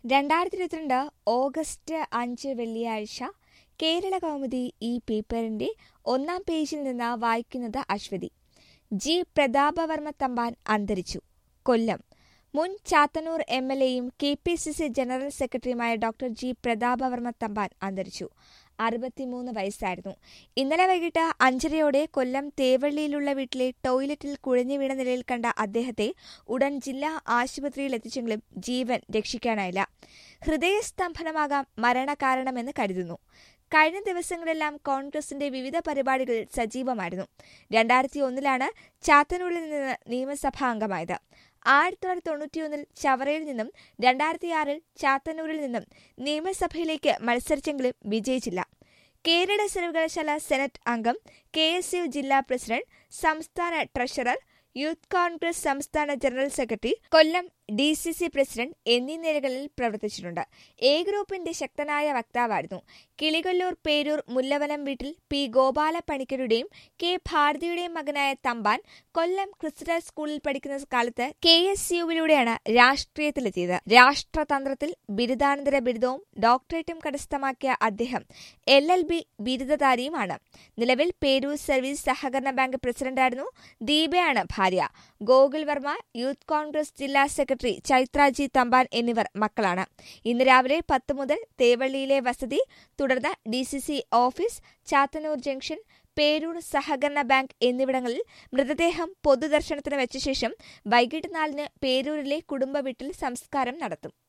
രണ്ടായിരത്തി ഇരുപത്തിരണ്ട് ഓഗസ്റ്റ് അഞ്ച് വെള്ളിയാഴ്ച കേരള കൗമുദി ഈ പേപ്പറിന്റെ ഒന്നാം പേജിൽ നിന്ന് വായിക്കുന്നത് അശ്വതി ജി പ്രതാപവർമ്മ തമ്പാൻ അന്തരിച്ചു കൊല്ലം മുൻ ചാത്തന്നൂർ എം എൽ എയും K P C C general സെക്രട്ടറിയുമായ ഡോക്ടർ ജി പ്രതാപവർമ്മ തമ്പാൻ അന്തരിച്ചു അറുപത്തിമൂന്ന് വയസ്സായിരുന്നു ഇന്നലെ വൈകിട്ട് അഞ്ചരയോടെ കൊല്ലം തേവള്ളിയിലുള്ള വീട്ടിലെ ടോയ്ലറ്റിൽ കുഴഞ്ഞു വീണ നിലയിൽ കണ്ട അദ്ദേഹത്തെ ഉടൻ ജില്ലാ ആശുപത്രിയിൽ എത്തിച്ചെങ്കിലും ജീവൻ രക്ഷിക്കാനായില്ല ഹൃദയസ്തംഭനമാകാം മരണകാരണമെന്ന് കരുതുന്നു കഴിഞ്ഞ ദിവസങ്ങളെല്ലാം കോൺഗ്രസിന്റെ വിവിധ പരിപാടികളിൽ സജീവമായിരുന്നു രണ്ടായിരത്തി ഒന്നിലാണ് ചാത്തന്നൂരിൽ നിന്ന് നിയമസഭാ അംഗമായത് ആയിരത്തി തൊള്ളായിരത്തി തൊണ്ണൂറ്റിയൊന്നിൽ ചവറയിൽ നിന്നും രണ്ടായിരത്തിയാറിൽ ചാത്തന്നൂരിൽ നിന്നും നിയമസഭയിലേക്ക് മത്സരിച്ചെങ്കിലും വിജയിച്ചില്ല കേരള സർവകലാശാല സെനറ്റ് അംഗം കെ എസ് യു ജില്ലാ പ്രസിഡന്റ് സംസ്ഥാന ട്രഷറർ യൂത്ത് കോൺഗ്രസ് സംസ്ഥാന general secretary Kollam D C C president എന്നീ നിലകളിൽ പ്രവർത്തിച്ചിട്ടുണ്ട് എ ഗ്രൂപ്പിന്റെ ശക്തനായ വക്താവായിരുന്നു കിളികൊല്ലൂർ പേരൂർ മുല്ലവനം വീട്ടിൽ പി ഗോപാല പണിക്കരുടെയും കെ ഭാരതിയുടെയും മകനായ തമ്പാൻ കൊല്ലം ക്രിസ്റ്റൽ സ്കൂളിൽ പഠിക്കുന്ന കാലത്ത് കെ എസ് യുവിലൂടെയാണ് രാഷ്ട്രീയത്തിലെത്തിയത് രാഷ്ട്രതന്ത്രത്തിൽ ബിരുദാനന്തര ബിരുദവും ഡോക്ടറേറ്റും കരസ്ഥമാക്കിയ അദ്ദേഹം എൽ എൽ ബി ബിരുദധാരിയുമാണ് നിലവിൽ പേരൂർ സർവീസ് സഹകരണ ബാങ്ക് പ്രസിഡന്റായിരുന്നു ദീപയാണ് ഭാര്യ ഗോകുൽ വർമ്മ യൂത്ത് കോൺഗ്രസ് ജില്ലാ സെക്രട്ടറി ചൈത്രാജി തമ്പാൻ എന്നിവർ മക്കളാണ് ഇന്ന് രാവിലെ പത്ത് മുതൽ തേവള്ളിയിലെ വസതി തുടർന്ന് D C C office Chathannoor junction Peroor സഹകരണ ബാങ്ക് എന്നിവിടങ്ങളിൽ മൃതദേഹം പൊതുദർശനത്തിന് വെച്ച ശേഷം വൈകിട്ട് നാലിന് പേരൂരിലെ കുടുംബ വീട്ടിൽ സംസ്കാരം നടത്തും